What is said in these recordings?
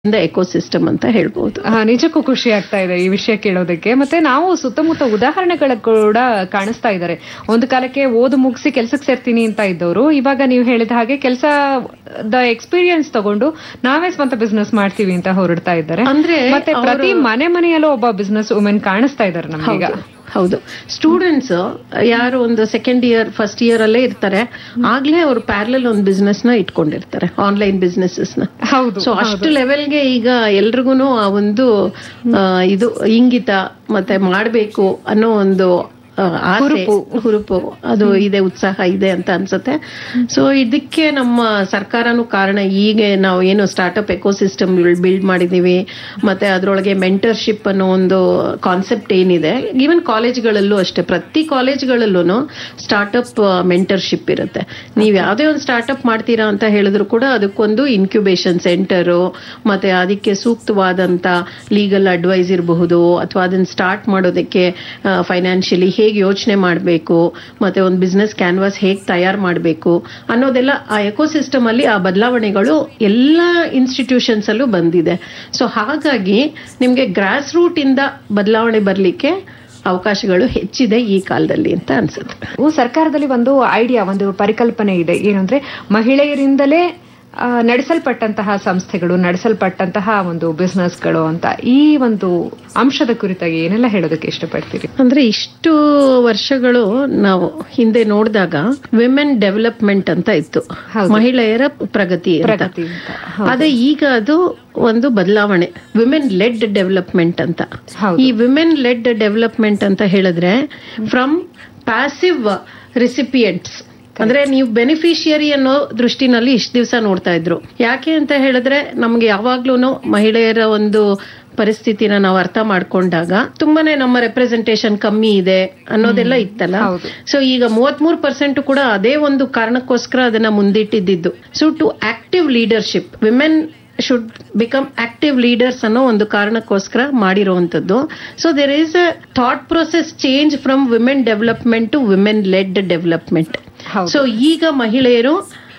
Ecosystem ಅಂತ ಹೇಳ್ಬೋದು ಆ, ನಿಜಕ್ಕೂ ಖುಷಿ ಆಗ್ತಾ ಇದೆ ಈ ವಿಷಯ ಕೇಳೋದಕ್ಕೆ ಮತ್ತೆ ನಾವು ಸುತ್ತಮುತ್ತ ಉದಾಹರಣೆಗಳ ಕೂಡ ಕಾಣಿಸ್ತಾ ಇದ್ದಾರೆ ಒಂದು ಕಾಲಕ್ಕೆ ಓದು ಮುಗಿಸಿ ಕೆಲ್ಸಕ್ಕೆ ಸೇರ್ತೀನಿ ಅಂತ ಇದ್ದವರು ಇವಾಗ ನೀವು ಹೇಳಿದ ಹಾಗೆ ಕೆಲಸದ ಎಕ್ಸ್ಪೀರಿಯನ್ಸ್ ತಗೊಂಡು ನಾವೇ ಸ್ವಂತ ಬಿಸ್ನೆಸ್ ಮಾಡ್ತೀವಿ ಅಂತ ಹೊರಡ್ತಾ ಇದ್ದಾರೆ ಅಂದ್ರೆ ಮತ್ತೆ ಪ್ರತಿ ಮನೆ ಮನೆಯಲ್ಲೂ ಒಬ್ಬ ಬಿಸ್ನೆಸ್ ವುಮೆನ್ ಕಾಣಿಸ್ತಾ ಇದ್ದಾರೆ ನಮ್ಗೀಗ ಹೌದು ಸ್ಟೂಡೆಂಟ್ಸ್ ಯಾರು ಒಂದು ಸೆಕೆಂಡ್ ಇಯರ್ ಫಸ್ಟ್ ಇಯರ್ ಅಲ್ಲೇ ಇರ್ತಾರೆ ಆಗ್ಲೇ ಅವರು ಪ್ಯಾರಲಲ್ ಒಂದು ಬಿಸ್ನೆಸ್ ನ ಇಟ್ಕೊಂಡಿರ್ತಾರೆ ಆನ್ಲೈನ್ ಬಿಸ್ನೆಸಸ್ ನ ಹೌದು ಸೊ ಅಷ್ಟು ಲೆವೆಲ್ಗೆ ಈಗ ಎಲ್ರಿಗೂ ಆ ಒಂದು ಆ, ಇದು ಇಂಗಿತ ಮತ್ತೆ ಮಾಡಬೇಕು ಅನ್ನೋ ಒಂದು ಆ, ಆಸೆ ಹುರುಪು ಅದು ಇದೆ ಉತ್ಸಾಹ ಇದೆ ಅಂತ ಅನ್ಸುತ್ತೆ ಸೊ ಇದಕ್ಕೆ ನಮ್ಮ ಸರ್ಕಾರನೂ ಕಾರಣ ಈಗ ನಾವು ಏನು ಸ್ಟಾರ್ಟ್ಅಪ್ ಎಕೋಸಿಸ್ಟಮ್ ಬಿಲ್ಡ್ ಮಾಡಿದೀವಿ ಮತ್ತೆ ಅದರೊಳಗೆ ಮೆಂಟರ್ಶಿಪ್ ಅನ್ನೋ ಒಂದು ಕಾನ್ಸೆಪ್ಟ್ ಏನಿದೆ ಈವನ್ ಕಾಲೇಜ್ಗಳಲ್ಲೂ ಅಷ್ಟೇ ಪ್ರತಿ ಕಾಲೇಜ್ಗಳಲ್ಲೂ ಸ್ಟಾರ್ಟ್ಅಪ್ ಮೆಂಟರ್ಶಿಪ್ ಇರುತ್ತೆ ನೀವು ಯಾವುದೇ ಒಂದು ಸ್ಟಾರ್ಟ್ಅಪ್ ಮಾಡ್ತೀರಾ ಅಂತ ಹೇಳಿದ್ರು ಕೂಡ ಅದಕ್ಕೊಂದು ಇನ್ಕ್ಯುಬೇಷನ್ ಸೆಂಟರು ಮತ್ತೆ ಅದಕ್ಕೆ ಸೂಕ್ತವಾದಂತ ಲೀಗಲ್ ಅಡ್ವೈಸ್ ಇರಬಹುದು ಅಥವಾ ಅದನ್ನ ಸ್ಟಾರ್ಟ್ ಮಾಡೋದಕ್ಕೆ ಫೈನಾನ್ಷಿಯಲಿ ಹೇಗೆ ಯೋಚನೆ ಮಾಡಬೇಕು ಮತ್ತೆ ಒಂದು ಬಿಸ್ನೆಸ್ ಕ್ಯಾನ್ವಾಸ್ ಹೇಗೆ ತಯಾರು ಮಾಡಬೇಕು ಅನ್ನೋದೆಲ್ಲ ಆ ಎಕೋಸಿಸ್ಟಮ್ ಅಲ್ಲಿ ಆ ಬದಲಾವಣೆಗಳು ಎಲ್ಲ ಇನ್ಸ್ಟಿಟ್ಯೂಷನ್ಸ್ ಅಲ್ಲೂ ಬಂದಿದೆ ಸೊ ಹಾಗಾಗಿ ನಿಮಗೆ ಗ್ರಾಸ್ ರೂಟ್ ಇಂದ ಬದಲಾವಣೆ ಬರಲಿಕ್ಕೆ ಅವಕಾಶಗಳು ಹೆಚ್ಚಿದೆ ಈ ಕಾಲದಲ್ಲಿ ಅಂತ ಅನ್ಸುತ್ತೆ ಇವು ಸರ್ಕಾರದಲ್ಲಿ ಒಂದು ಐಡಿಯಾ ಒಂದು ಪರಿಕಲ್ಪನೆ ಇದೆ ಏನಂದ್ರೆ ಮಹಿಳೆಯರಿಂದಲೇ ಆ, ನಡೆಸಲ್ಪಟ್ಟಂತಹ ಸಂಸ್ಥೆಗಳು ನಡೆಸಲ್ಪಟ್ಟಂತಹ ಒಂದು ಬಿಸ್ನೆಸ್ಗಳು ಅಂತ ಈ ಒಂದು ಅಂಶದ ಕುರಿತಾಗಿ ಏನೆಲ್ಲ ಹೇಳೋದಕ್ಕೆ ಇಷ್ಟಪಡ್ತೀರಿ ಅಂದ್ರೆ ಇಷ್ಟು ವರ್ಷಗಳು ನಾವು ಹಿಂದೆ ನೋಡಿದಾಗ ವಿಮೆನ್ ಡೆವಲಪ್ಮೆಂಟ್ ಅಂತ ಇತ್ತು ಮಹಿಳೆಯರ ಪ್ರಗತಿ ಅಂತ. ಪ್ರಗತಿ ಅಂತ. ಅದೇ ಈಗ ಅದು ಒಂದು ಬದಲಾವಣೆ ವಿಮೆನ್ ಲೆಡ್ ಡೆವಲಪ್ಮೆಂಟ್ ಅಂತ ಹೌದು. ಈ ವಿಮೆನ್ ಲೆಡ್ ಡೆವಲಪ್ಮೆಂಟ್ ಅಂತ ಹೇಳಿದ್ರೆ ಫ್ರಮ್ ಪ್ಯಾಸಿವ್ ರಿಸಿಪಿಯೆಂಟ್ಸ್ ಅಂದ್ರೆ ನೀವು ಬೆನಿಫಿಷಿಯರಿ ಅನ್ನೋ ದೃಷ್ಟಿನಲ್ಲಿ ಇಷ್ಟು ದಿವಸ ನೋಡ್ತಾ ಇದ್ರು ಯಾಕೆ ಅಂತ ಹೇಳಿದ್ರೆ ನಮ್ಗೆ ಯಾವಾಗ್ಲೂ ಮಹಿಳೆಯರ ಒಂದು ಪರಿಸ್ಥಿತಿನ ನಾವು ಅರ್ಥ ಮಾಡ್ಕೊಂಡಾಗ ತುಂಬಾನೇ ನಮ್ಮ ರೆಪ್ರೆಸೆಂಟೇಶನ್ ಕಮ್ಮಿ ಇದೆ ಅನ್ನೋದೆಲ್ಲ ಇತ್ತಲ್ಲ ಹೌದು. ಸೊ ಈಗ ಮೂವತ್ಮೂರು ಪರ್ಸೆಂಟ್ ಕೂಡ ಅದೇ ಒಂದು ಕಾರಣಕ್ಕೋಸ್ಕರ ಅದನ್ನ ಮುಂದಿಟ್ಟಿದ್ದು so to active leadership women should become active leaders ಅನ್ನೋ ಒಂದು ಕಾರಣಕ್ಕೋಸ್ಕರ ಮಾಡಿರುವಂತದ್ದು so there is a thought process change from women development to women led development ಹೌದು. ಸೊ ಈಗ ಮಹಿಳೆಯರು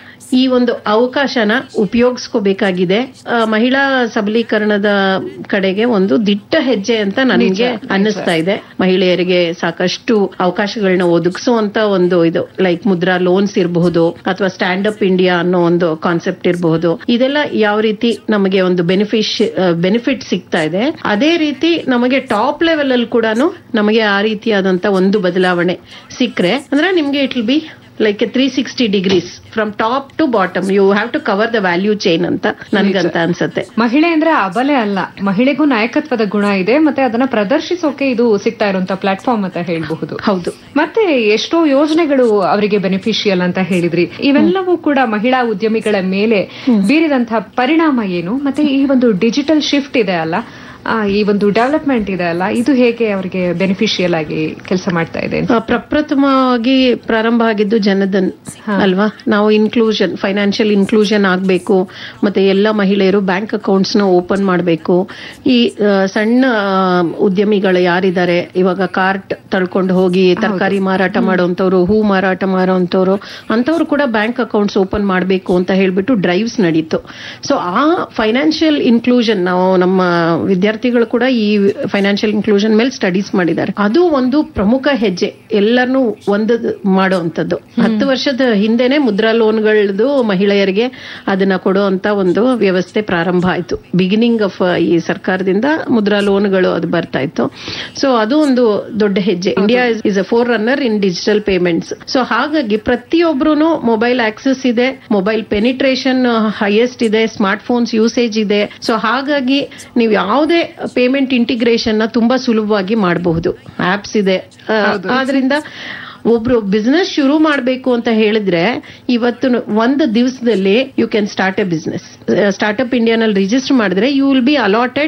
ಈ ಒಂದು ಅವಕಾಶನ ಉಪಯೋಗಿಸ್ಕೋಬೇಕಾಗಿದೆ ಆ, ಮಹಿಳಾ ಸಬಲೀಕರಣದ ಕಡೆಗೆ ಒಂದು ದಿಟ್ಟ ಹೆಜ್ಜೆ ಅಂತ ನನಗೆ ಅನ್ನಿಸ್ತಾ ಇದೆ ಮಹಿಳೆಯರಿಗೆ ಸಾಕಷ್ಟು ಅವಕಾಶಗಳನ್ನ ಒದಗಿಸುವಂತ ಒಂದು ಇದು ಲೈಕ್ ಮುದ್ರಾ ಲೋನ್ಸ್ ಇರಬಹುದು ಅಥವಾ ಸ್ಟ್ಯಾಂಡ್ ಅಪ್ ಇಂಡಿಯಾ ಅನ್ನೋ ಒಂದು ಕಾನ್ಸೆಪ್ಟ್ ಇರಬಹುದು ಇದೆಲ್ಲ ಯಾವ ರೀತಿ ನಮಗೆ ಒಂದು ಬೆನಿಫಿಶ್ ಬೆನಿಫಿಟ್ ಸಿಗ್ತಾ ಇದೆ ಅದೇ ರೀತಿ ನಮಗೆ ಟಾಪ್ ಲೆವೆಲ್ ಅಲ್ಲಿ ಕೂಡ ನಮಗೆ ಆ ರೀತಿಯಾದಂತ ಒಂದು ಬದಲಾವಣೆ ಸಿಕ್ಕರೆ ಅಂದ್ರೆ ನಿಮ್ಗೆ it will be like three sixty degrees from top to bottom you have to cover the value chain ಅಂತ ನನ್ಗಂತ ಅನ್ಸುತ್ತೆ ಮಹಿಳೆ ಅಂದ್ರೆ ಅಬಲೆ ಅಲ್ಲ ಮಹಿಳೆಗೂ ನಾಯಕತ್ವದ ಗುಣ ಇದೆ ಮತ್ತೆ ಅದನ್ನ ಪ್ರದರ್ಶಿಸೋಕೆ ಇದು ಸಿಗ್ತಾ ಇರುವಂತ ಪ್ಲಾಟ್ಫಾರ್ಮ್ ಅಂತ ಹೇಳಬಹುದು ಹೌದು ಮತ್ತೆ ಎಷ್ಟೋ ಯೋಜನೆಗಳು ಅವರಿಗೆ ಬೆನಿಫಿಷಿಯಲ್ ಅಂತ ಹೇಳಿದ್ರಿ ಇವೆಲ್ಲವೂ ಕೂಡ ಮಹಿಳಾ ಉದ್ಯಮಿಗಳ ಮೇಲೆ ಬೀರಿದಂತಹ ಪರಿಣಾಮ ಏನು ಮತ್ತೆ ಈ ಒಂದು ಡಿಜಿಟಲ್ ಶಿಫ್ಟ್ ಇದೆ ಅಲ್ಲ ಆ, ಈ ಒಂದು ಡೆವಲಪ್ಮೆಂಟ್ ಇದೆ ಅಲ್ಲ ಇದು ಹೇಗೆ ಅವರಿಗೆ ಬೆನಿಫಿಷಿಯಲ್ ಆಗಿ ಕೆಲಸ ಮಾಡ್ತಾ ಇದೆ ಆ, ಪ್ರಪ್ರಥಮವಾಗಿ ಪ್ರಾರಂಭ ಆಗಿದ್ದು ಜನಧನ್ ಅಲ್ವಾ ನಾವು ಇನ್ಕ್ಲೂಷನ್ ಫೈನಾನ್ಷಿಯಲ್ ಇನ್ಕ್ಲೂಷನ್ ಆಗಬೇಕು ಮತ್ತೆ ಎಲ್ಲ ಮಹಿಳೆಯರು ಬ್ಯಾಂಕ್ ಅಕೌಂಟ್ಸ್ ನ ಓಪನ್ ಮಾಡಬೇಕು ಈ ಆ, ಸಣ್ಣ ಆ, ಉದ್ಯಮಿಗಳು ಯಾರಿದ್ದಾರೆ ಇವಾಗ ಕಾರ್ಟ್ ತಳ್ಕೊಂಡು ಹೋಗಿ ತರಕಾರಿ ಮಾರಾಟ ಮಾಡುವಂತವ್ರು ಹೂ ಮಾರಾಟ ಮಾಡುವಂತವ್ರು ಅಂತವ್ರು ಕೂಡ ಬ್ಯಾಂಕ್ ಅಕೌಂಟ್ಸ್ ಓಪನ್ ಮಾಡಬೇಕು ಅಂತ ಹೇಳ್ಬಿಟ್ಟು ಡ್ರೈವ್ಸ್ ನಡೀತು ಸೊ ಆ ಫೈನಾನ್ಷಿಯಲ್ ಇನ್ಕ್ಲೂಷನ್ ನಾವು ನಮ್ಮ ವಿದ್ಯಾರ್ಥಿಗಳು ಕೂಡ ಈ ಫೈನಾನ್ಷಿಯಲ್ ಇನ್ಕ್ಲೂಷನ್ ಮೇಲೆ ಸ್ಟಡೀಸ್ ಮಾಡಿದ್ದಾರೆ ಅದು ಒಂದು ಪ್ರಮುಖ ಹೆಜ್ಜೆ ಎಲ್ಲರನ್ನೂ ಒಂದು ಮಾಡುವಂತದ್ದು ಹತ್ತು ವರ್ಷದ ಹಿಂದೆನೆ ಮುದ್ರಾ ಲೋನ್ಗಳದು ಮಹಿಳೆಯರಿಗೆ ಅದನ್ನ ಕೊಡುವಂತ ಒಂದು ವ್ಯವಸ್ಥೆ ಪ್ರಾರಂಭ ಆಯ್ತು ಬಿಗಿನಿಂಗ್ ಆಫ್ ಈ ಸರ್ಕಾರದಿಂದ ಮುದ್ರಾ ಲೋನ್ಗಳು ಅದು ಬರ್ತಾ ಇತ್ತು ಸೊ ಅದು ಒಂದು ದೊಡ್ಡ ಹೆಜ್ಜೆ India is a forerunner in digital payments so ಹಾಗಾಗಿ ಪ್ರತಿಯೊಬ್ರು ಮೊಬೈಲ್ ಆಕ್ಸೆಸ್ ಇದೆ ಮೊಬೈಲ್ ಪೆನಿಟ್ರೇಷನ್ ಹೈಯೆಸ್ಟ್ ಇದೆ ಸ್ಮಾರ್ಟ್ ಫೋನ್ಸ್ ಯೂಸೇಜ್ ಇದೆ ಸೊ ಹಾಗಾಗಿ ನೀವು ಯಾವುದೇ ಪೇಮೆಂಟ್ ಇಂಟಿಗ್ರೇಷನ್ ನ ತುಂಬಾ ಸುಲಭವಾಗಿ ಮಾಡಬಹುದು ಆಪ್ಸ್ ಇದೆ ಆ, ಆದ್ರಿಂದ ಒಬ್ರು ಬಿಸ್ನೆಸ್ ಶುರು ಮಾಡಬೇಕು ಅಂತ ಹೇಳಿದ್ರೆ ಇವತ್ತು ಒಂದು ದಿವಸದಲ್ಲಿ you can start a business startup ಇಂಡಿಯಾನಲ್ಲಿ ರಿಜಿಸ್ಟರ್ ಮಾಡಿದ್ರೆ you will be allotted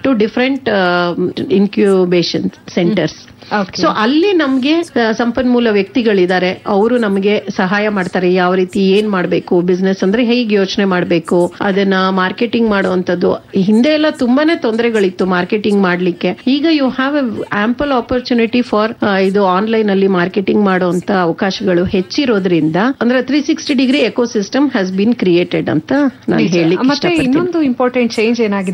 to different incubation centres Okay. So ಅಲ್ಲಿ ನಮ್ಗೆ ಆ, ಸಂಪನ್ಮೂಲ ವ್ಯಕ್ತಿಗಳಿದ್ದಾರೆ ಅವರು ನಮಗೆ ಸಹಾಯ ಮಾಡ್ತಾರೆ ಯಾವ ರೀತಿ ಏನ್ ಮಾಡ್ಬೇಕು ಬಿಸ್ನೆಸ್ ಅಂದ್ರೆ ಹೇಗೆ ಯೋಚನೆ ಮಾಡ್ಬೇಕು ಅದನ್ನ ಮಾರ್ಕೆಟಿಂಗ್ ಮಾಡುವಂತದ್ದು ಹಿಂದೆ ಎಲ್ಲ ತುಂಬಾನೇ ತೊಂದರೆಗಳಿತ್ತು ಮಾರ್ಕೆಟಿಂಗ್ ಮಾಡ್ಲಿಕ್ಕೆ ಈಗ you have a ample opportunity for ಇದು ಆನ್ಲೈನ್ ಅಲ್ಲಿ ಮಾರ್ಕೆಟಿಂಗ್ ಮಾಡುವಂತ ಅವಕಾಶಗಳು ಹೆಚ್ಚಿರೋದ್ರಿಂದ ಅಂದ್ರೆ three sixty degree ecosystem has been created ಅಂತ ನಾನು ಹೇಳಿ ಮತ್ತೆ ಇನ್ನೊಂದು ಇಂಪಾರ್ಟೆಂಟ್ ಚೇಂಜ್ ಏನಾಗಿದೆ